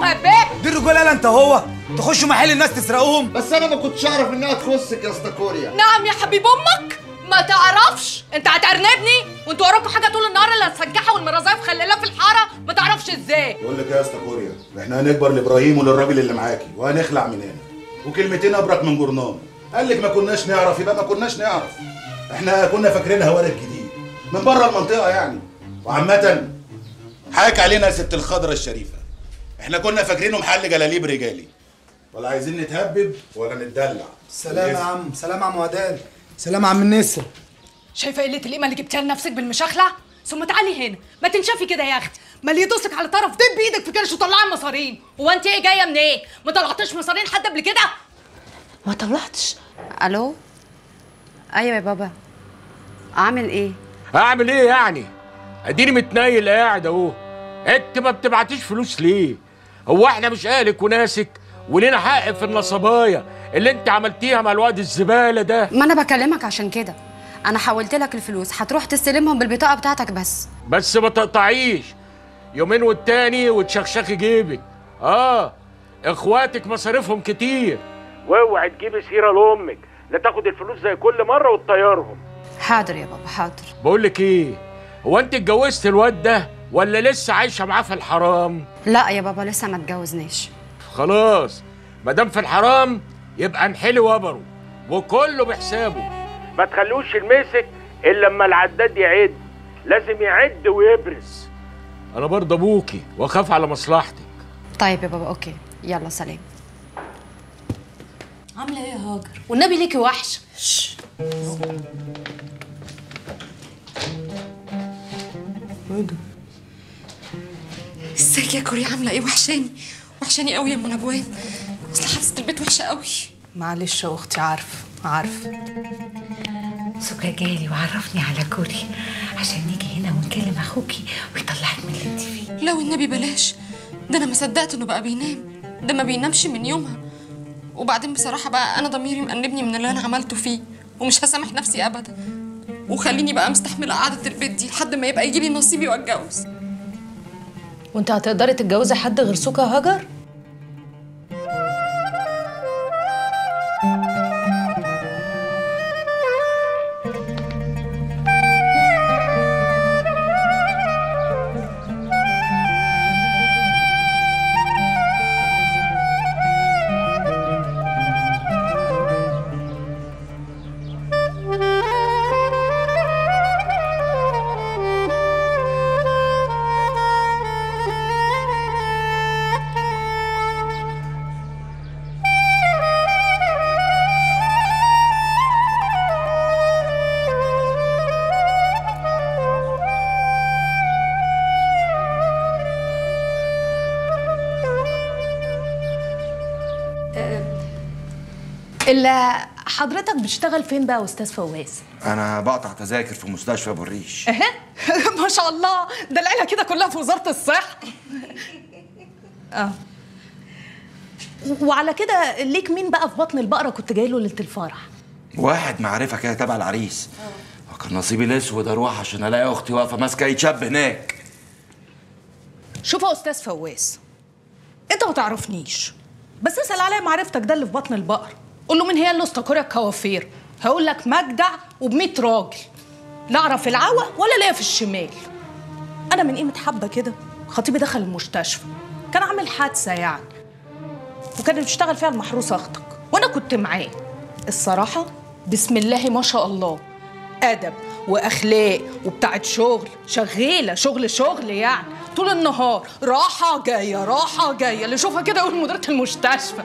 مهبب دي الرجوله لا انت هو تخشوا محل الناس تسرقوهم بس انا ما كنتش اعرف انها تخصك يا اسطى كوريا نعم يا حبيب امك ما تعرفش انت هترنبني وانتوا وراكوا حاجه طول النهار الا السجاحه والمرازيه مخللاه في الحاره ما تعرفش ازاي بقول لك إيه يا اسطى كوريا احنا هنكبر لابراهيم وللراجل اللي معاكي وهنخلع من هنا وكلمتين ابرك من جرنان قال لك ما كناش نعرف يبقى ما كناش نعرف احنا كنا فاكرينها ولد جديد من بره المنطقه يعني وعامه حاك علينا يا ست الخضره الشريفه احنا كنا فاكرينه محل جلاليب رجالي ولا عايزين نتهبب ولا نتدلع سلام يا عم سلام يا عم ودان سلام يا عم النسر شايفه قله القيمه اللي جبتها لنفسك بالمشاخله ثم تعالي هنا ما تنشفي كده يا اختي ما اللي يدوسك على طرف دب بايدك في كرش وطلعي مصارين هو انت ايه جايه منين إيه؟ ما طلعتش مصارين حد قبل كده ما طلعتش الو ايوه يا بابا اعمل ايه هعمل ايه يعني اديني متنيل قاعد اهو انت ما بتبعتيش فلوس ليه هو احنا مش اهلك وناسك ولينا حق في النصبايه اللي انت عملتيها مع الواد الزباله ده ما انا بكلمك عشان كده انا حولت لك الفلوس هتروح تستلمهم بالبطاقه بتاعتك بس بس ما تقطعيش يومين والتاني وتشخشخي جيبك اه اخواتك مصاريفهم كتير واوعي تجيبي سيره لامك لا تاخد الفلوس زي كل مره وتطيرهم حاضر يا بابا حاضر بقول لك ايه هو انت اتجوزت الواد ده ولا لسه عايشه معاه في الحرام لا يا بابا لسه ما اتجوزناش خلاص ما دام في الحرام يبقى نحلي وبره وكله بحسابه ما تخلوش يلمسك الا لما العداد يعد لازم يعد ويبرز انا برضه ابوكي واخاف على مصلحتك طيب يا بابا اوكي يلا سلام عامله ايه يا هاجر والنبي ليكي وحش ازيك يا كوري عامله ايه وحشاني وحشاني قوي يا ام نجوان اصل حاسه البيت وحشه قوي معلش يا اختي عارفه عارفه سكا جالي وعرفني على كوري عشان نيجي هنا ونكلم اخوكي ويطلعك من اللي انت فيه لا والنبي بلاش ده انا ما صدقت انه بقى بينام ده ما بينامش من يومها وبعدين بصراحه بقى انا ضميري مأنبني من اللي انا عملته فيه ومش هسامح نفسي ابدا وخليني بقى مستحمله قعده البيت دي لحد ما يبقى يجي لي نصيبي واتجوز وانت هتقدري تتجوزي حد غير سوكا هاجر الا حضرتك بتشتغل فين بقى يا استاذ فواز انا بقطع تذاكر في مستشفى ابو الريش اها ما شاء الله ده العيله كده كلها في وزاره الصحه اه وعلى كده ليك مين بقى في بطن البقره كنت جاي له ليله الفرح واحد معرفه كده تبع العريس وكان نصيبي الاسود اروح عشان الاقي اختي واقفه ماسكه ايد شاب هناك شوف يا استاذ فواز انت ما تعرفنيش بس اسال عليا معرفتك ده اللي في بطن البقر قول له مين هي اللي استقرة الكوافير هقول لك مجدع وب100 راجل لا اعرف العوى ولا ليا في الشمال انا من قيمه حبه كده خطيبي دخل المستشفى كان عامل حادثه يعني وكانت بتشتغل فيها المحروسه اختك وانا كنت معاه الصراحه بسم الله ما شاء الله ادب واخلاق وبتاعت شغل شغاله شغل شغل يعني طول النهار راحه جايه راحه جايه اللي يشوفها كده يقول مديره المستشفى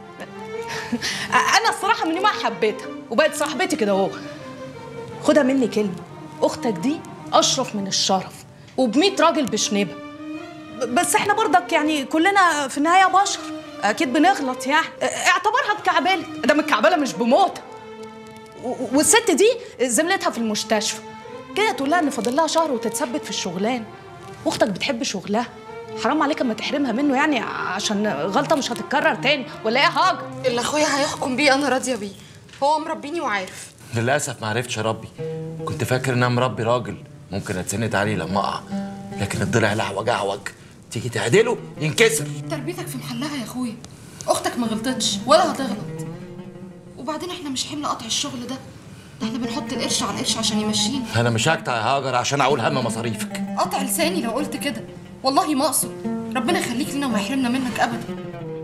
انا الصراحه من يومها حبيتها وبقت صاحبتي كده اهو خدها مني كلمه اختك دي اشرف من الشرف وب100 راجل بشنبها ب- بس احنا برضك يعني كلنا في النهايه بشر اكيد بنغلط يعني اعتبرها اتكعبلت ده متكعبله مش بموت و- والست دي زميلتها في المستشفى كده تقول لها ان فاضل لها شهر وتتثبت في الشغلان واختك بتحب شغلها حرام عليك اما تحرمها منه يعني عشان غلطه مش هتتكرر تاني ولا ايه يا هاجر اللي اخويا هيحكم بيه انا راضيه بيه هو مربيني وعارف للاسف ما عرفتش اربي كنت فاكر ان انا مربي راجل ممكن اتسند عليه لما اقع لكن الضلع لعوج اعوج تيجي تعدله ينكسر تربيتك في محلها يا اخويا اختك ما غلطتش ولا هتغلط وبعدين احنا مش حمل قطع الشغل ده ده احنا بنحط القرش على القرش عشان يمشينا انا مش هقطع يا هاجر عشان اقول هم مصاريفك قطع لساني لو قلت كده والله ما اقصد ربنا يخليك لنا وما يحرمنا منك ابدا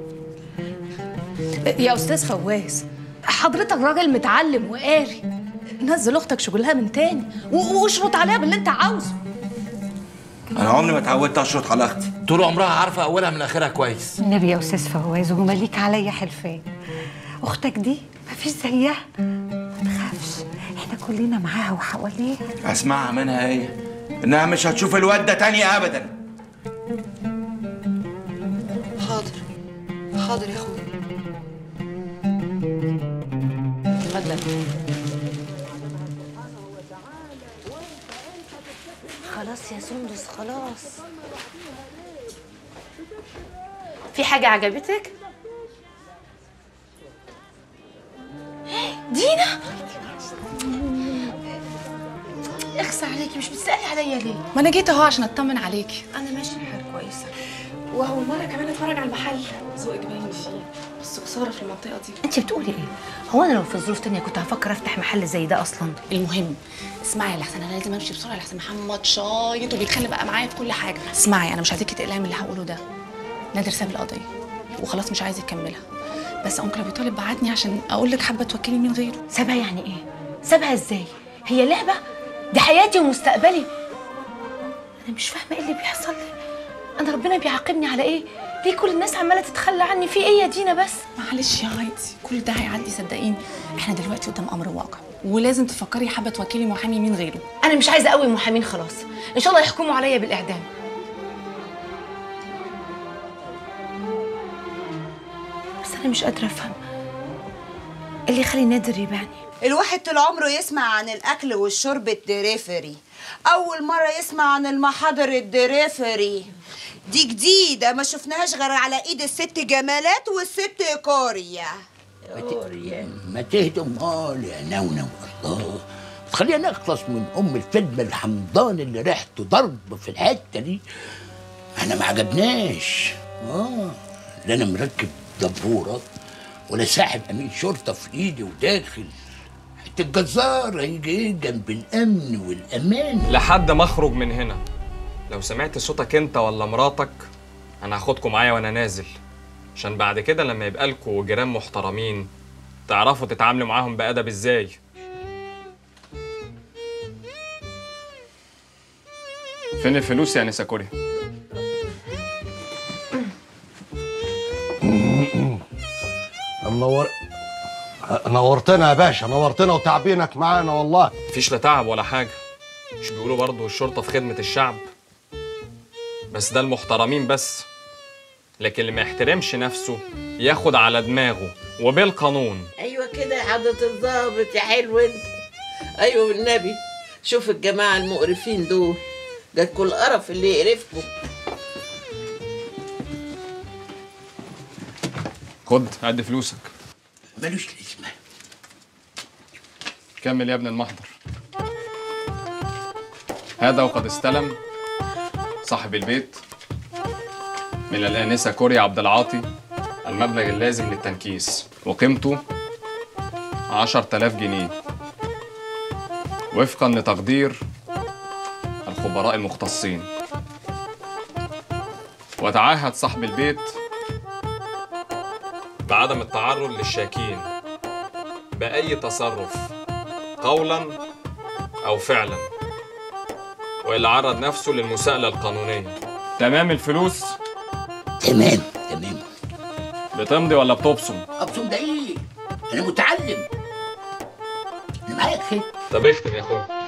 يا استاذ فواز حضرتك راجل متعلم وقاري نزل اختك شغلها من تاني و- واشرط عليها باللي انت عاوزه انا عمري ما اتعودت اشرط على اختي طول عمرها عارفه اولها من اخرها كويس النبي يا استاذ فواز ومليك عليا حلفان اختك دي مفيش زيها ما تخافش احنا كلنا معاها وحواليها اسمعها منها هي انها مش هتشوف الواد ده تاني ابدا حاضر حاضر يا اخويا اتفضل خلاص يا سندس خلاص في حاجة عجبتك؟ دينا اخسى عليكي مش بتسألي عليا ليه؟ ما انا جيت اهو عشان اطمن عليكي أنا ماشية الحال كويسة واول مره كمان اتفرج على المحل ذوقك باين فيه بس خساره في المنطقه دي أنت بتقولي إيه؟ هو أنا لو في ظروف تانية كنت هفكر أفتح محل زي ده أصلا المهم اسمعي يا لحسن انا لازم امشي بسرعه لحسن محمد شايط وبيتخانق بقى معايا في كل حاجه اسمعي انا مش عايزاكي تقلقي من اللي هقوله ده نادر ساب القضيه وخلاص مش عايز يكملها بس انكل ابي طالب بعتني عشان اقول لك حابه توكلي مين غيره سابها يعني إيه؟ سابها إزاي؟ هي لعبة؟ دي حياتي ومستقبلي أنا مش فاهمة إيه اللي بيحصل لي أنا ربنا بيعاقبني على إيه؟ ليه كل الناس عمالة تتخلى عني في إيه يا دينا بس؟ معلش يا عادي كل ده هيعدي صدقيني احنا دلوقتي قدام امر واقع ولازم تفكري حابه توكلي محامي مين غيره أنا مش عايزة أقوي محامين خلاص إن شاء الله يحكموا عليا بالإعدام بس أنا مش قادرة أفهم إيه اللي يخلي نادر يبيعني الواحد طول عمره يسمع عن الاكل والشرب الدريفري اول مره يسمع عن المحاضر الدريفري دي جديده ما شفناهاش غير على ايد الست جمالات والست كوريا ما تهدى امال يا نونو الله خلينا نخلص من ام الفيلم الحمضان اللي ريحته ضرب في الحته دي احنا ما عجبناش اه لا انا مركب دبوره ولا ساحب امين شرطه في ايدي وداخل حته الجزار هيجي ايه جنب الامن والامان لحد ما اخرج من هنا لو سمعت صوتك انت ولا مراتك انا هاخدكم معايا وانا نازل عشان بعد كده لما يبقى لكم جيران محترمين تعرفوا تتعاملوا معاهم بأدب ازاي فين الفلوس يا نسا كوريا منور نورتنا يا باشا نورتنا وتعبينك معانا والله مفيش لا تعب ولا حاجة مش بيقولوا برضه الشرطة في خدمة الشعب بس ده المحترمين بس لكن اللي ما يحترمش نفسه ياخد على دماغه وبالقانون ايوه كده يا حضرة الظابط يا حلو انت ايوه والنبي شوف الجماعة المقرفين دول جاتكوا القرف اللي يقرفكم خد قد فلوسك ملوش لازمه كمل يا ابن المحضر هذا وقد استلم صاحب البيت من الآنسة كوريا عبد العاطي المبلغ اللازم للتنكيس وقيمته عشر تلاف جنيه وفقا لتقدير الخبراء المختصين وتعهد صاحب البيت بعدم التعرض للشاكين بأي تصرف قولا أو فعلا وإلا عرض نفسه للمساءلة القانونية تمام الفلوس؟ تمام تمام بتمضي ولا بتبصم؟ ابصم ده ايه انا متعلم انا معايا خير طب اختم يا اخويا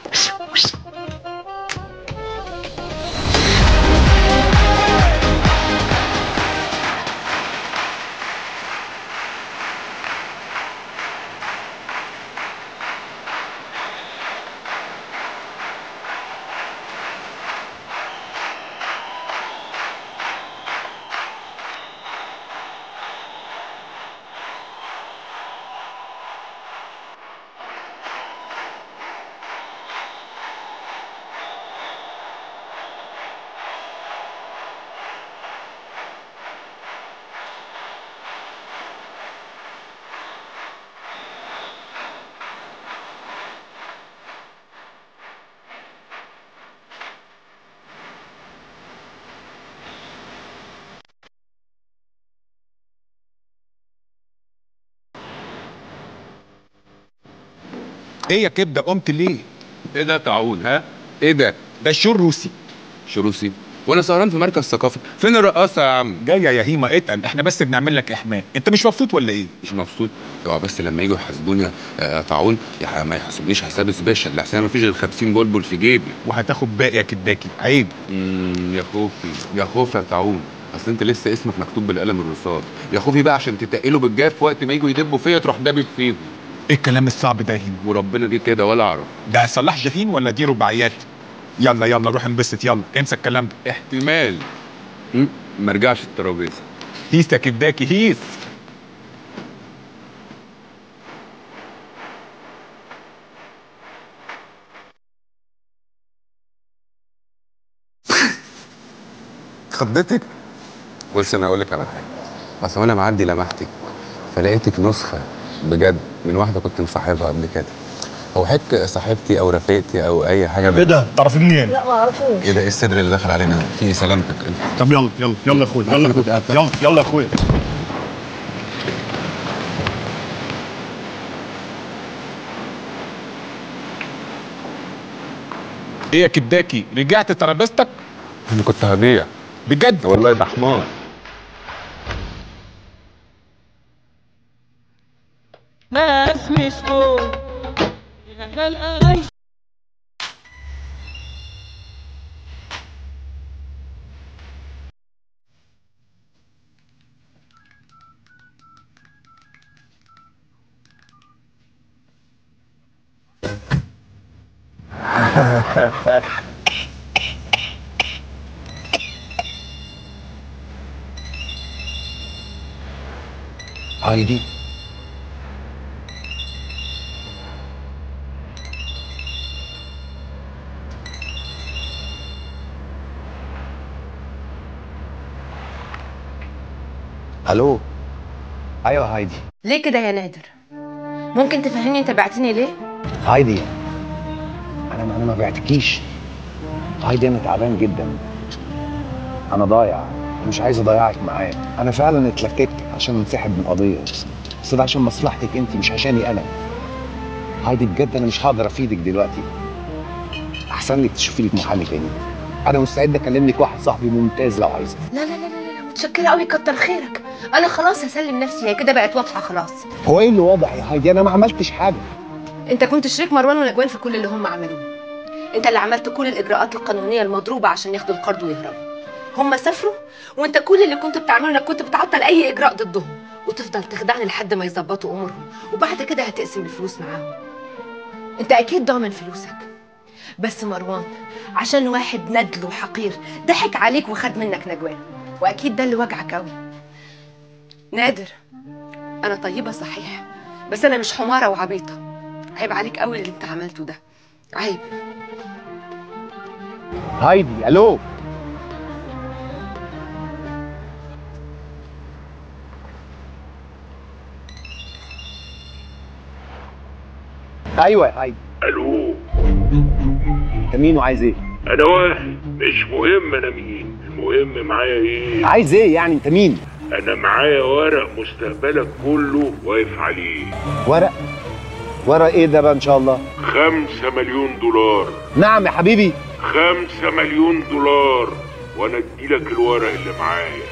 ايه يا كبده قمت ليه ايه ده طاعون ها ايه ده ده الشور روسي شروسي وانا سهران في مركز ثقافي فين الرقاصه يا عم جايه يا هيما اتقل احنا بس بنعمل لك احماء انت مش مبسوط ولا ايه مش مبسوط اوعى بس لما يجوا يحاسبوني آه، طاعون يا ما يحاسبونيش حساب سبيشال لحسن ما فيش غير 50 بلبل في جيبي وهتاخد باقي يا كداكي عيب امم يا خوفي يا خوفي يا طاعون اصل انت لسه اسمك مكتوب بالقلم الرصاص يا خوفي بقى عشان تتقلوا بالجاف وقت ما يجوا يدبوا فيا تروح دابب فيهم ايه الكلام الصعب ده يا هيما وربنا دي كده ولا اعرف ده صلاح جاهين ولا دي رباعيات يلا يلا روح انبسط يلا انسى الكلام ده احتمال مم، ما ارجعش الترابيزه هيس يا كداكي هيس خضتك بص انا اقول لك على حاجه اصل وانا معدي لمحتك فلقيتك نسخه بجد من واحده كنت مصاحبها قبل كده هو حك صاحبتي او رفيقتي او اي حاجه ايه ده؟ تعرفي منين؟ لا ما اعرفوش ايه ده ايه الصدر اللي دخل علينا ده؟ في سلامتك انت طب يلا يلا يلا يا اخويا يلا يلا يلا يا اخويا ايه يا كداكي رجعت ترابيزتك انا كنت هضيع بجد والله ده حمار ما اسمش فوق هايدي الو ايوه هايدي ليه كده يا نادر ممكن تفهمني انت بعتني ليه هايدي انا انا ما بعتكيش هايدي انا تعبان جدا انا ضايع مش عايز اضيعك معايا انا فعلا اتلككت عشان انسحب من قضيه بس ده عشان مصلحتك انت مش عشاني انا هايدي بجد انا مش هقدر افيدك دلوقتي احسن لك تشوفي لك محامي تاني انا مستعد اكلم لك واحد صاحبي ممتاز لو عايزه لا لا لا لا لا متشكره قوي كتر خيرك انا خلاص هسلم نفسي هي كده بقت واضحه خلاص هو ايه اللي واضح يا هايدي انا ما عملتش حاجه انت كنت شريك مروان ونجوان في كل اللي هم عملوه انت اللي عملت كل الاجراءات القانونيه المضروبه عشان ياخدوا القرض ويهربوا هم سافروا وانت كل اللي كنت بتعمله انك كنت بتعطل اي اجراء ضدهم وتفضل تخدعني لحد ما يظبطوا امورهم وبعد كده هتقسم الفلوس معاهم انت اكيد ضامن فلوسك بس مروان عشان واحد ندل وحقير ضحك عليك وخد منك نجوان واكيد ده اللي وجعك قوي نادر انا طيبه صحيح بس انا مش حماره وعبيطه عيب عليك قوي اللي انت عملته ده عيب هايدي الو ايوه يا هايدي الو انت مين وعايز ايه انا واحد مش مهم انا مين المهم معايا ايه عايز ايه يعني انت مين انا معايا ورق مستقبلك كله واقف عليه ورق ورق ايه ده بقى ان شاء الله خمسة مليون دولار نعم يا حبيبي خمسة مليون دولار وانا اديلك الورق اللي معايا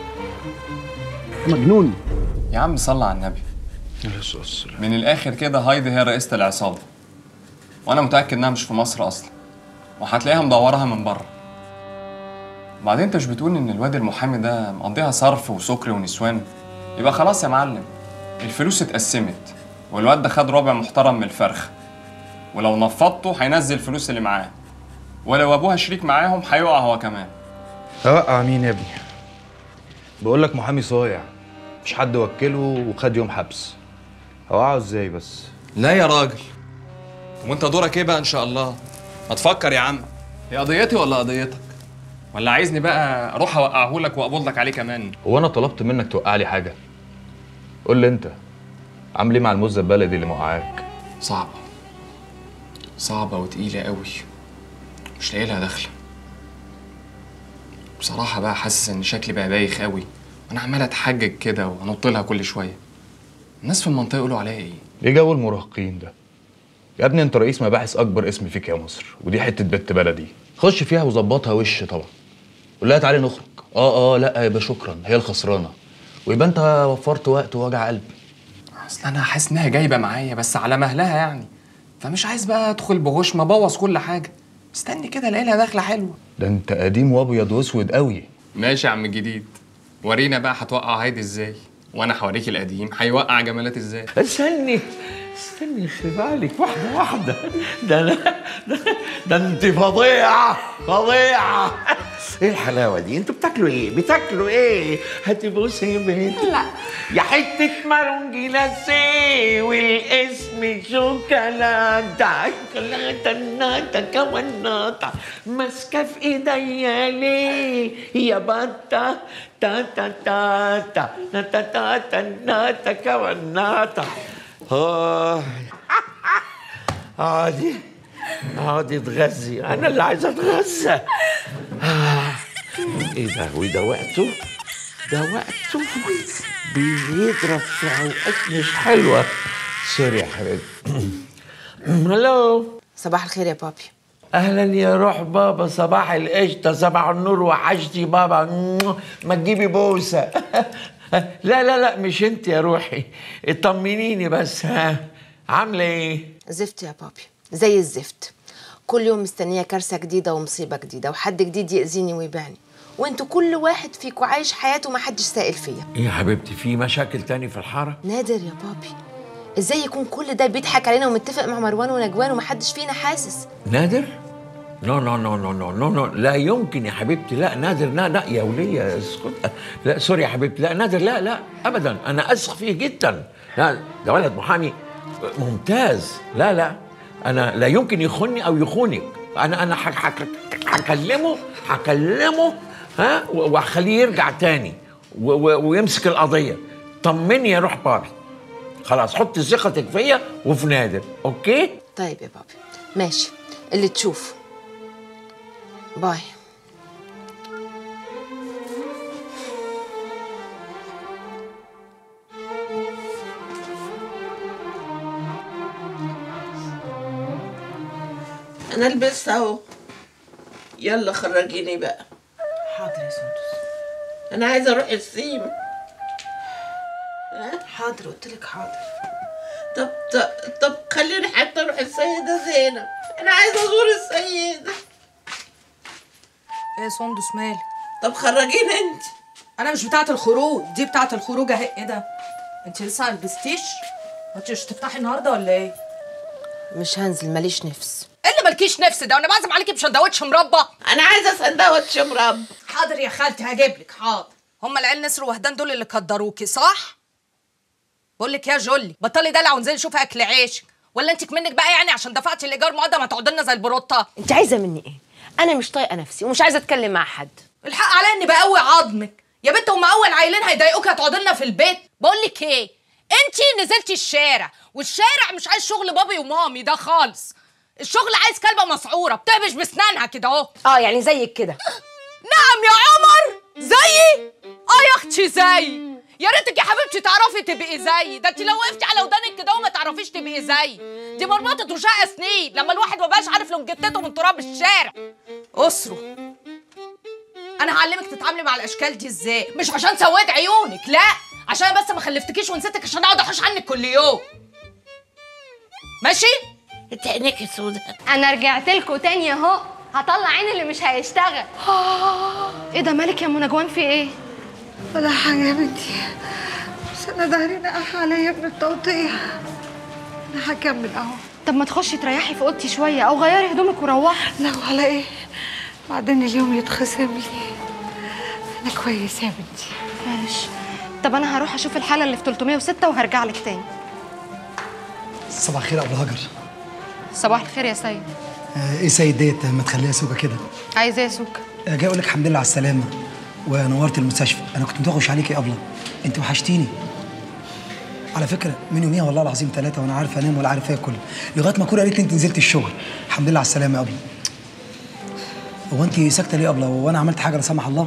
مجنون يا عم صل على النبي من الاخر كده هايدي هي رئيسة العصابة وانا متأكد انها مش في مصر اصلا وهتلاقيها مدورها من بره وبعدين انت مش بتقول ان الواد المحامي ده مقضيها صرف وسكر ونسوان يبقى خلاص يا معلم الفلوس اتقسمت والواد ده خد ربع محترم من الفرخ ولو نفضته هينزل الفلوس اللي معاه ولو ابوها شريك معاهم هيقع هو كمان اوقع مين يا ابني بقول لك محامي صايع مش حد وكله وخد يوم حبس اوقعه ازاي بس لا يا راجل وانت دورك ايه بقى ان شاء الله ما تفكر يا عم هي قضيتي ولا قضيتك ولا عايزني بقى اروح اوقعه لك واقبض لك عليه كمان هو انا طلبت منك توقع لي حاجه قول لي انت عامل ايه مع المزه البلدي اللي موقعاك صعبه صعبه وتقيله قوي مش لاقي لها دخله بصراحه بقى حاسس ان شكلي بقى بايخ قوي وانا عمال اتحجج كده وانط لها كل شويه الناس في المنطقه يقولوا عليا ايه ايه جو المراهقين ده يا ابني انت رئيس مباحث اكبر اسم فيك يا مصر ودي حته بنت بلدي خش فيها وظبطها وش طبعا قول لها تعالي نخرج اه اه لا يبقى شكرا هي الخسرانه ويبقى انت وفرت وقت ووجع قلب اصل انا حاسس انها جايبه معايا بس على مهلها يعني فمش عايز بقى ادخل بغش ما بوظ كل حاجه استني كده الاقي لها دخله حلوه ده انت قديم وابيض واسود قوي ماشي يا عم الجديد ورينا بقى هتوقع هايدي ازاي وانا هوريك القديم هيوقع جمالات ازاي استني استني خلي بالك واحدة واحدة ده أنا ده, ده أنت فظيعة فظيعة إيه الحلاوة دي؟ أنتوا بتاكلوا إيه؟ بتاكلوا إيه؟ هتبوسي يا بنت لا يا حتة مارونجيلاسي والاسم شوكولاتة شوكولاتة كماناتا ماسكة في إيديا ليه؟ يا بطة تا تا تا تا تا تا تا تا ناتا كماناتا آه عادي عادي اتغذي انا اللي عايز اتغذى آه. ايه ده وده وقته ده وقته بيضرب في اوقات مش حلوه سوري يا حبيبي هلو صباح الخير يا بابي اهلا يا روح بابا صباح القشطه صباح النور وحشتي بابا ما تجيبي بوسه لا لا لا مش انت يا روحي اطمنيني بس ها عامله ايه زفت يا بابي زي الزفت كل يوم مستنيه كارثه جديده ومصيبه جديده وحد جديد ياذيني ويبيعني وانتوا كل واحد فيكوا عايش حياته ما حدش سائل فيا ايه يا حبيبتي في مشاكل تاني في الحاره نادر يا بابي ازاي يكون كل ده بيضحك علينا ومتفق مع مروان ونجوان ومحدش فينا حاسس نادر نو نو نو نو نو نو نو لا يمكن يا حبيبتي لا نادر لا لا يا ولية اسكت لا سوري يا حبيبتي لا نادر لا لا ابدا انا اثق فيه جدا لا ده ولد محامي ممتاز لا لا انا لا يمكن يخوني او يخونك انا انا هك- هك- هكلمه هكلمه ها و- وهخليه يرجع تاني و- و- ويمسك القضيه طمني يا روح بابي خلاص حط ثقتك فيا وفي نادر اوكي طيب يا بابي ماشي اللي تشوفه باي انا لبست اهو يلا خرجيني بقى حاضر يا سندس انا عايزه اروح السيم حاضر قلت لك حاضر طب طب, طب خليني حتى اروح السيده زينب انا عايزه ازور السيده ايه يا سندس مالك طب خرجيني انت انا مش بتاعه الخروج دي بتاعه الخروج اهي ايه ده انت لسه ما لبستيش ما انتش تفتحي النهارده ولا ايه مش هنزل ماليش نفس ايه اللي مالكيش نفس ده وانا بعزم عليكي بشندوتش مربى انا عايزه سندوتش مربى حاضر يا خالتي هجيب لك حاضر هما العيال نسر وهدان دول اللي قدروكي صح بقول لك يا جولي بطلي دلع وانزلي شوفي اكل عيشك ولا انت منك بقى يعني عشان دفعتي الايجار مقدم هتقعدي لنا زي البروطه انت عايزه مني ايه انا مش طايقه نفسي ومش عايزه اتكلم مع حد الحق عليا اني بقوي عظمك يا بنت هم اول عيلين هيضايقوكي هتقعدي لنا في البيت بقول لك ايه انت نزلتي الشارع والشارع مش عايز شغل بابي ومامي ده خالص الشغل عايز كلبه مسعوره بتهبش بسنانها كده اهو اه يعني زيك كده نعم يا عمر زيي اه يا اختي زي يا ريتك يا حبيبتي تعرفي تبقي زيي ده انت لو وقفتي على ودانك كده وما تعرفيش تبقي زيي دي مرمطه وشقه سنين لما الواحد ما بقاش عارف لو جتته من تراب الشارع اسره انا هعلمك تتعاملي مع الاشكال دي ازاي مش عشان سويت عيونك لا عشان بس ما خلفتكيش ونسيتك عشان اقعد احوش عنك كل يوم ماشي انت عينيكي سودا انا رجعت لكم تاني اهو هطلع عين اللي مش هيشتغل ايه ده مالك يا منى جوان في ايه ولا حاجة يا بنتي بس أنا ظهري نقح عليا من التوطية أنا هكمل أهو طب ما تخشي تريحي في اوضتي شويه او غيري هدومك وروحي لا وعلى إيه بعدين اليوم يتخصم لي أنا كويسة يا بنتي ماشي طب انا هروح اشوف الحاله اللي في 306 وهرجع لك تاني صباح الخير يا ابو هاجر صباح الخير يا سيد آه، ايه سيد ديت ما تخليها سوكه كده عايزه ايه يا سوكا آه، جاي اقول لك الحمد لله على السلامه ونورت المستشفى انا كنت متوغش عليكي يا ابله انت وحشتيني على فكره من يوميها والله العظيم ثلاثه وانا عارف انام ولا عارف اكل لغايه ما كوره قالت لي انت نزلت الشغل الحمد لله على السلامه يا ابله هو انت ساكته ليه يا ابله وانا عملت حاجه لا سمح الله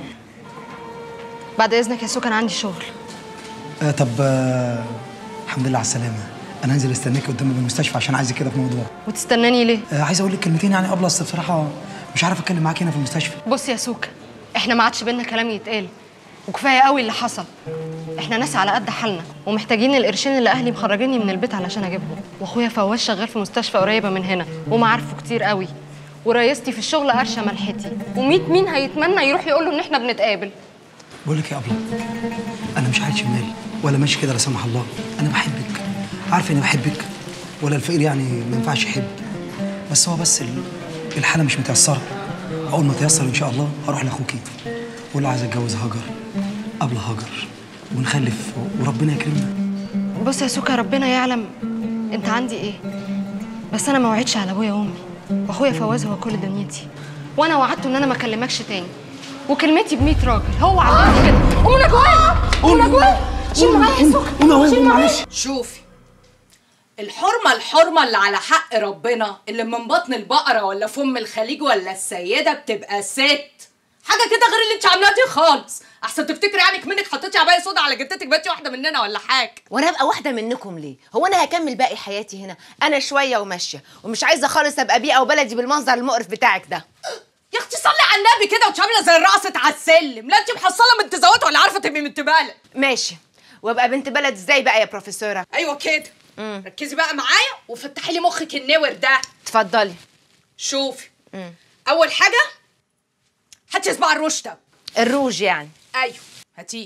بعد اذنك يا سوكا انا عندي شغل آه طب آه الحمد لله على السلامه انا هنزل استناكي قدام المستشفى عشان عايزك كده في موضوع وتستناني ليه آه عايز اقول لك كلمتين يعني قبل اصل بصراحه مش عارف اتكلم معاك هنا في المستشفى بص يا سوكا احنا ما عادش بينا كلام يتقال وكفايه قوي اللي حصل احنا ناس على قد حالنا ومحتاجين القرشين اللي اهلي مخرجيني من البيت علشان اجيبهم واخويا فواز شغال في مستشفى قريبه من هنا ومعارفه كتير قوي ورئيستي في الشغل قرشه ملحتي وميت مين هيتمنى يروح يقول له ان احنا بنتقابل بقول لك يا ابله انا مش عايش شمال ولا ماشي كده لا سمح الله انا بحبك عارفه اني بحبك ولا الفقير يعني ما ينفعش يحب بس هو بس ال- الحاله مش متيسره اول ما تيسر ان شاء الله هروح لاخوكي واقول له عايز اتجوز هاجر قبل هاجر ونخلف وربنا يكرمنا بص يا سوكا ربنا يعلم انت عندي ايه بس انا ما وعدتش على ابويا وامي واخويا فواز هو كل دنيتي وانا وعدته ان انا ما اكلمكش تاني وكلمتي ب 100 راجل هو علمني كده قوم نجوان قوم نجوان شيل معايا يا سوكا شيل معايا شوفي الحرمة الحرمة اللي على حق ربنا اللي من بطن البقرة ولا فم الخليج ولا السيدة بتبقى ست حاجة كده غير اللي انت عاملاها دي خالص احسن تفتكري يعني كمنك حطيتي عباية سودا على جدتك بقيتي واحدة مننا ولا حاجة وانا ابقى واحده منكم ليه هو انا هكمل باقي حياتي هنا انا شويه وماشيه ومش عايزه خالص ابقى بيئه وبلدي بالمنظر المقرف بتاعك ده يا اختي صلي على النبي كده وانت عاملة زي الرقصة على السلم لا انت محصلة من تزوت ولا عارفة تبقي من بلد ماشي وابقى بنت بلد ازاي بقى يا بروفيسوره ايوه كده ركزي بقى معايا وفتحي لي مخك النور ده اتفضلي شوفي اول حاجة هاتي صباع الروش ده الروج يعني ايوه هاتيه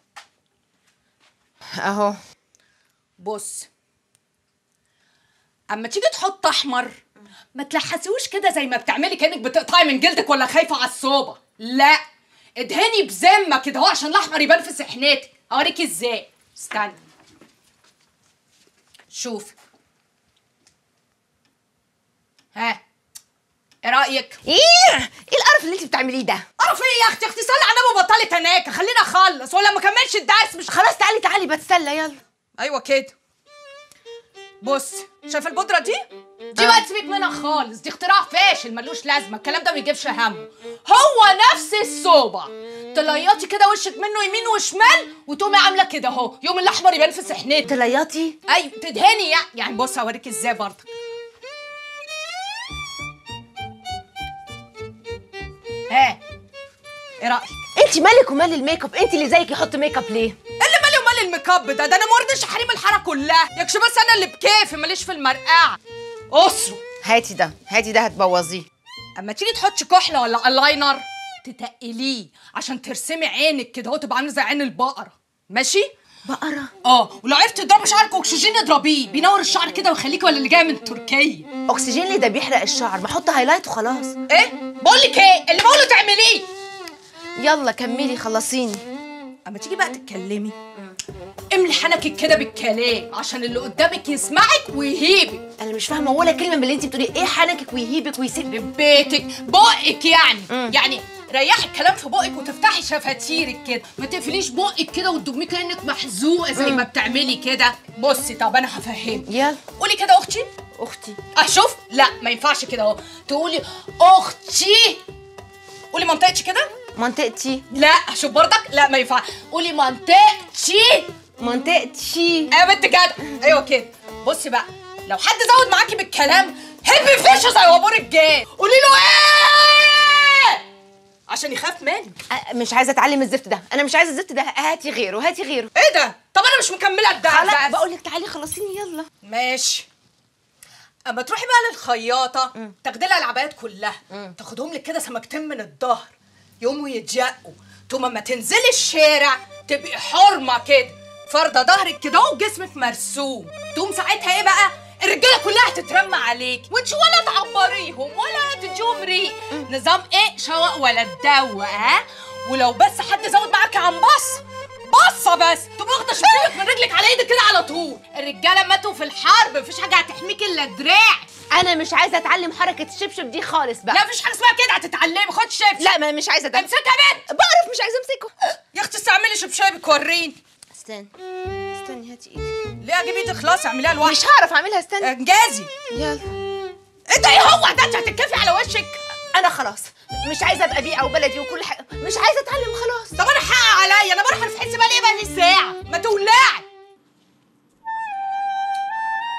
اهو بص اما تيجي تحط احمر ما تلحسوش كده زي ما بتعملي كانك بتقطعي من جلدك ولا خايفه على الصوبه لا ادهني بذمه كده اهو عشان الاحمر يبان في سحنتك اوريكي ازاي استني شوف ها ايه رايك ايه ايه القرف اللي انت بتعمليه ده قرف ايه يا اختي اختي صلي على النبي وبطلي تناكه خليني اخلص ولا ما اكملش الدرس مش خلاص تعالي تعالي بتسلى يلا ايوه كده بص شايفه البودره دي دي بقى تسيبك منها خالص دي اختراع فاشل ملوش لازمه الكلام ده ما بيجيبش همه هو نفس الصوبع تليطي كده وشك منه يمين وشمال وتقومي عامله كده اهو يوم الاحمر يبان في سحنتك تليطي ايوه تدهني يعني يعني بص اوريك ازاي برضك ها ايه رايك انت مالك ومال الميك اب انت اللي زيك يحط ميك اب ليه اللي مالي ومال الميك اب ده ده انا مرضش حريم الحاره كلها يكش بس انا اللي بكيفي ماليش في المرقعه اسره هاتي ده هاتي ده هتبوظيه اما تيجي تحطي كحله ولا الاينر تتقليه عشان ترسمي عينك كده اهو تبقى عامله زي عين البقره ماشي بقره اه ولو عرفتي تضربي شعرك اكسجين اضربيه بينور الشعر كده ويخليكي ولا اللي جايه من تركيا اكسجين ليه ده بيحرق الشعر ما احط هايلايت وخلاص ايه بقول لك ايه اللي بقوله تعمليه يلا كملي خلصيني اما تيجي بقى تتكلمي املي حنكك كده بالكلام عشان اللي قدامك يسمعك ويهيبك انا مش فاهمه ولا كلمه من اللي انت بتقولي ايه حنكك ويهيبك ويسيب بيتك بقك يعني يعني ريحي الكلام في بقك وتفتحي شفاتيرك كده ما تقفليش بقك كده وتدمي كانك محزوقه زي ما بتعملي كده بصي طب انا هفهمك يلا قولي كده اختي اختي اه شوف لا ما ينفعش كده اهو تقولي اختي قولي منطقتي كده منطقتي لا شوف برضك لا ما ينفع قولي منطقتي منطقتي ايوه بنت جدع ايوه كده بصي بقى لو حد زود معاكي بالكلام هبي فيشه زي وابور الجاي قولي له ايه عشان يخاف منك أه، مش عايزه اتعلم الزفت ده انا مش عايزه الزفت ده هاتي غيره هاتي غيره ايه ده طب انا مش مكمله الدرس خلاص بقول لك تعالي خلصيني يلا ماشي اما تروحي بقى للخياطه تاخدي لها العبايات كلها تاخدهم لك كده سمكتين من الظهر يقوموا يتجقوا تقوم اما تنزلي الشارع تبقي حرمه كده فارده ظهرك كده وجسمك مرسوم تقوم ساعتها ايه بقى الرجاله كلها هتترمى عليك وانت ولا تعبريهم ولا تديهم ريق نظام ايه شوق ولا تدوق ها ولو بس حد زود معاكي عن بص بصه بس تبقى واخده شبشبك من رجلك على ايدك كده على طول الرجاله ماتوا في الحرب مفيش حاجه هتحميك الا دراع انا مش عايزه اتعلم حركه الشبشب دي خالص بقى لا مفيش حاجه اسمها كده هتتعلمي خد شبشب لا ما مش عايزه اتعلم امسكها يا بنت بعرف مش عايزه امسكه يا اختي استعملي شبشبك وريني استني استني هاتي ايدك ليه اجيب ايدك خلاص اعمليها لوحدك مش هعرف اعملها استني انجازي يلا انت ايه هو ده انت هتتكفي على وشك انا خلاص مش عايزه ابقى بيئه وبلدي وكل حاجه مش عايزه اتعلم خلاص طب انا حق عليا انا بروح في حس بقى ليه بقى الساعه ما تولعي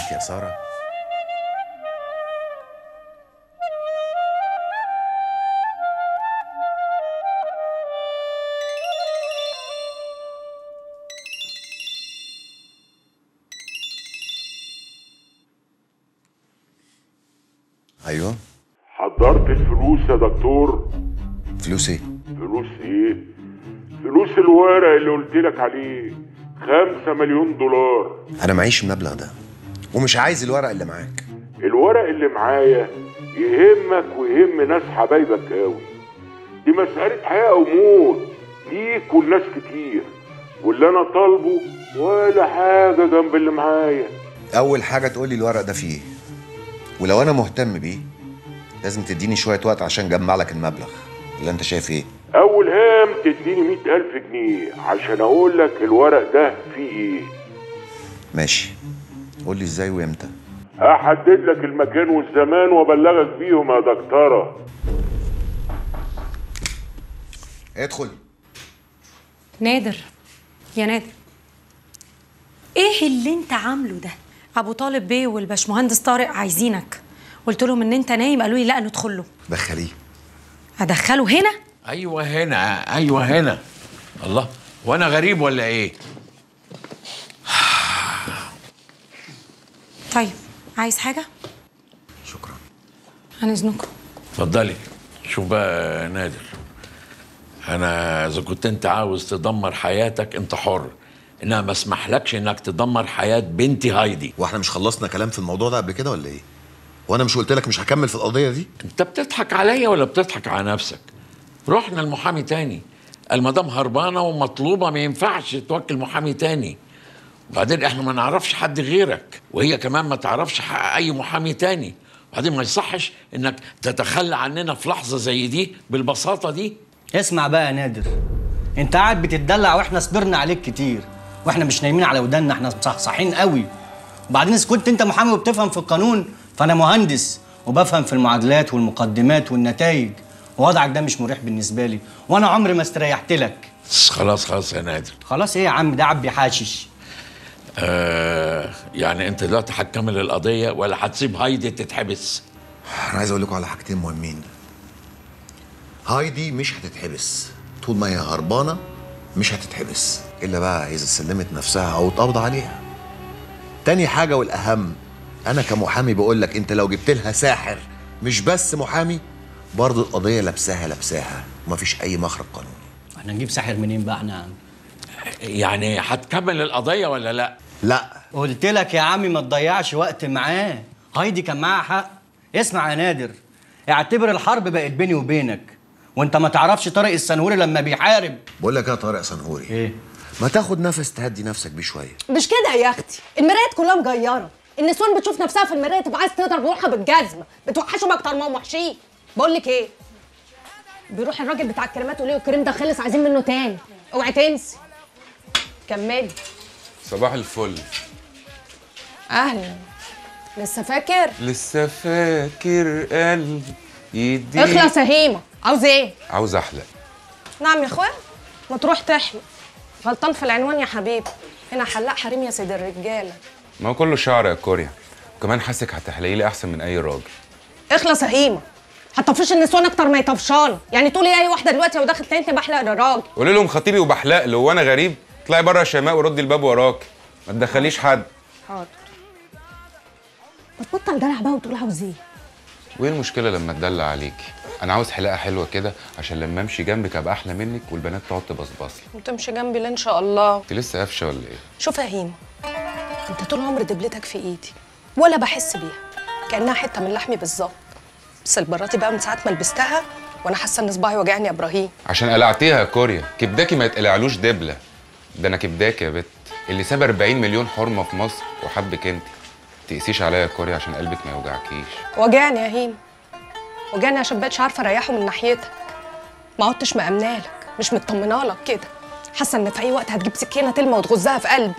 انت يا ساره ايوه حضرت الفلوس يا دكتور فلوس ايه فلوس ايه فلوس الورق اللي قلت لك عليه خمسة مليون دولار انا معيش المبلغ ده ومش عايز الورق اللي معاك الورق اللي معايا يهمك ويهم ناس حبايبك قوي دي مسألة حياة أو موت ليك ولناس كتير واللي أنا طالبه ولا حاجة جنب اللي معايا اول حاجه تقول لي الورق ده فيه ايه ولو انا مهتم بيه لازم تديني شويه وقت عشان اجمع لك المبلغ اللي انت شايف ايه أول هام تديني مئة ألف جنيه عشان أقول لك الورق ده فيه إيه ماشي قول لي ازاي وامتى أحدد لك المكان والزمان وأبلغك بيهم يا دكتورة ادخل نادر يا نادر ايه اللي انت عامله ده ابو طالب بيه والباشمهندس طارق عايزينك قلت لهم ان انت نايم قالوا لي لا ندخل له دخليه ادخله هنا ايوه هنا ايوه هنا الله وانا غريب ولا ايه طيب عايز حاجه شكرا عن اذنكم اتفضلي شوف بقى يا نادر انا اذا كنت انت عاوز تدمر حياتك انت حر انما ما اسمحلكش انك تدمر حياه بنتي هايدي واحنا مش خلصنا كلام في الموضوع ده قبل كده ولا ايه وانا مش قلت لك مش هكمل في القضيه دي انت بتضحك عليا ولا بتضحك على نفسك رحنا المحامي تاني المدام هربانه ومطلوبه ما ينفعش توكل محامي تاني وبعدين احنا ما نعرفش حد غيرك وهي كمان ما تعرفش ح- اي محامي تاني وبعدين ما يصحش انك تتخلى عننا في لحظه زي دي بالبساطه دي اسمع بقى يا نادر انت قاعد بتتدلع واحنا صبرنا عليك كتير واحنا مش نايمين على ودنا احنا مصحصحين قوي وبعدين اذا كنت انت محامي وبتفهم في القانون فانا مهندس وبفهم في المعادلات والمقدمات والنتائج ووضعك ده مش مريح بالنسبه لي وانا عمري ما استريحت لك خلاص خلاص يا نادر خلاص ايه يا عم ده عبي حاشش آه يعني انت دلوقتي هتكمل القضيه ولا هتسيب هايدي تتحبس انا عايز اقول لكم على حاجتين مهمين هايدي مش هتتحبس طول ما هي هربانه مش هتتحبس الا بقى اذا سلمت نفسها او اتقبض عليها تاني حاجه والاهم انا كمحامي بقول لك انت لو جبت لها ساحر مش بس محامي برضه القضيه لابساها لابساها ومفيش اي مخرج قانوني احنا نجيب ساحر منين بقى احنا يعني هتكمل القضيه ولا لا لا قلت لك يا عمي ما تضيعش وقت معاه هايدي كان معاها حق اسمع يا نادر اعتبر الحرب بقت بيني وبينك وانت ما تعرفش طارق السنهوري لما بيحارب بقول لك يا طارق سنهوري ايه ما تاخد نفس تهدي نفسك بيه شويه مش كده يا اختي المرايات كلها مجيره النسوان بتشوف نفسها في المرايه تبقى عايز تضرب روحها بالجزمه بتوحشهم اكتر ما هم وحشين بقول لك ايه بيروح الراجل بتاع الكريمات يقول له الكريم ده خلص عايزين منه تاني اوعي تنسي كملي صباح الفل اهلا لسه فاكر لسه فاكر قلبي يدي اخلص يا هيمه عاوز ايه عاوز احلق نعم يا اخوان ما تروح تحلق غلطان في العنوان يا حبيبي هنا حلاق حريم يا سيد الرجاله ما هو كله شعر يا كوريا وكمان حاسك هتحلقي لي احسن من اي راجل اخلص يا هيمه هتطفش النسوان اكتر ما يطفشانا يعني تقولي اي واحده دلوقتي لو دخلت تاني بحلق للراجل قولي لهم خطيبي وبحلق له وانا غريب اطلعي بره يا شيماء وردي الباب وراك ما تدخليش حد حاضر ما تبطل دلع بقى وتقول عاوز ايه وايه المشكله لما اتدلع عليكي انا عاوز حلاقه حلوه كده عشان لما امشي جنبك ابقى احلى منك والبنات تقعد تبصبص لي وتمشي جنبي ليه ان شاء الله انت لسه قافشه ولا ايه شوف يا هيمه انت طول عمر دبلتك في ايدي ولا بحس بيها كانها حته من لحمي بالظبط بس البراتي بقى من ساعه ما لبستها وانا حاسه ان صباعي وجعني يا ابراهيم عشان قلعتيها يا كوريا كبداكي ما يتقلعلوش دبله ده انا كبداكي يا بت اللي ساب 40 مليون حرمه في مصر وحبك انت تقسيش عليا يا كوريا عشان قلبك ما يوجعكيش وجعني يا هيمه وجعني عشان بقتش عارفه اريحه من ناحيتك ما عدتش مأمنالك مش مطمنه لك كده حاسه ان في اي وقت هتجيب سكينه تلمع وتغزها في قلبي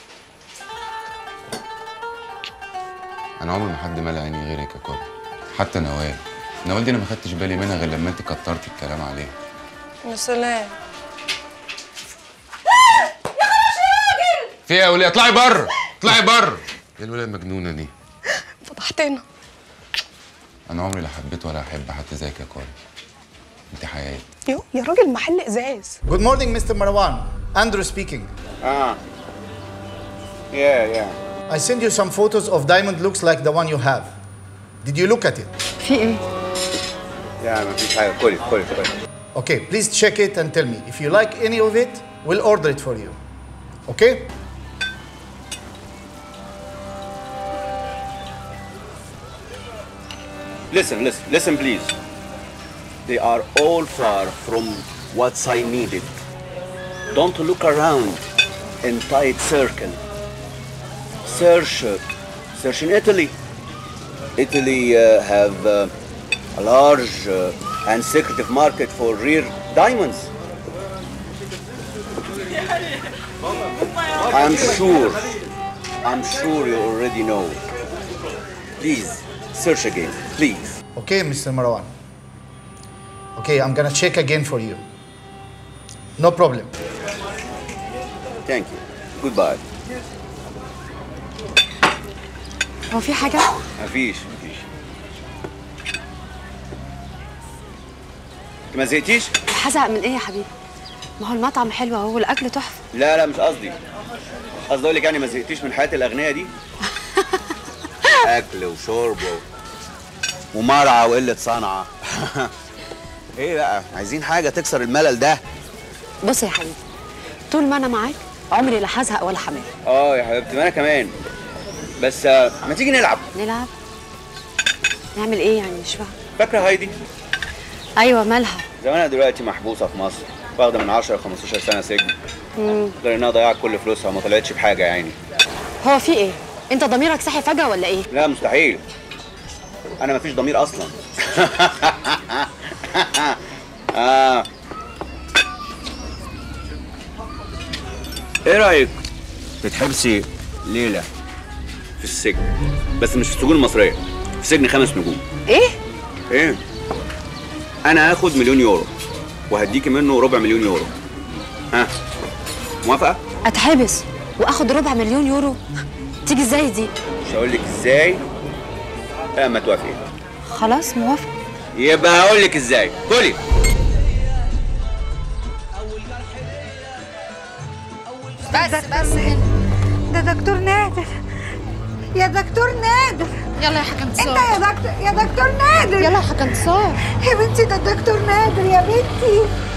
انا عمري ما حد مال عيني غيرك يا كوريا حتى نوال نوال دي انا ما خدتش بالي منها غير لما انت كترتي الكلام عليها يا سلام في ايه يا وليه اطلعي بره اطلعي بره ايه الولاد المجنونه دي فضحتنا انا عمري لا حبيت ولا احب حد زيك يا كوري انت حياتي يو يا راجل محل ازاز Good morning, Mr. Marwan. Andrew speaking. Ah. Yeah, yeah. I sent you some photos of diamond looks like the one you have. Did you look at it? في ايه؟ Yeah, مفيش حاجة كلي كلي كلي Okay, please check it and tell me. If you like any of it, we'll order it for you. Okay? Listen, listen, listen, please. They are all far from what I needed. Don't look around in tight circle. Search, uh, search in Italy. Italy uh, have uh, a large uh, and secretive market for rare diamonds. I'm sure, I'm sure you already know. Please, search again, please. Okay, Mr. Marwan. Okay, I'm gonna check again for you. No problem. Thank you. Goodbye. هو في حاجه مفيش مفيش انت ما زهقتيش؟ هزهق من ايه يا حبيبي ما هو المطعم حلو اهو والاكل تحفه لا لا مش قصدي قصدي اقول لك يعني ما زهقتيش من حياه الاغنياء دي اكل وشرب و... ومرعى وقله صنعه ايه بقى عايزين حاجه تكسر الملل ده بص يا حبيبي طول ما انا معاك عمري لا هزهق ولا حمام اه يا حبيبتي ما انا كمان بس آه، ما تيجي نلعب نلعب نعمل ايه يعني مش فاهم فاكره هايدي ايوه مالها زمانها دلوقتي محبوسه في مصر واخده من 10 ل 15 سنه سجن مم. غير انها ضيعت كل فلوسها وما طلعتش بحاجه يعني هو في ايه انت ضميرك صحي فجاه ولا ايه لا مستحيل انا مفيش ضمير اصلا آه. ايه رايك تتحبسي ليله في السجن بس مش في السجون المصريه في سجن خمس نجوم ايه ايه انا هاخد مليون يورو وهديكي منه ربع مليون يورو ها موافقه اتحبس واخد ربع مليون يورو تيجي ازاي دي مش هقول لك ازاي لا ما توافقي خلاص موافق يبقى هقول لك ازاي كلي بس بس هنا ده دكتور نادر يا دكتور نادر يلا يا حاجة انتصار انت يا دكتور يا دكتور نادر يلا يا حاجة انتصار يا بنتي ده الدكتور نادر يا بنتي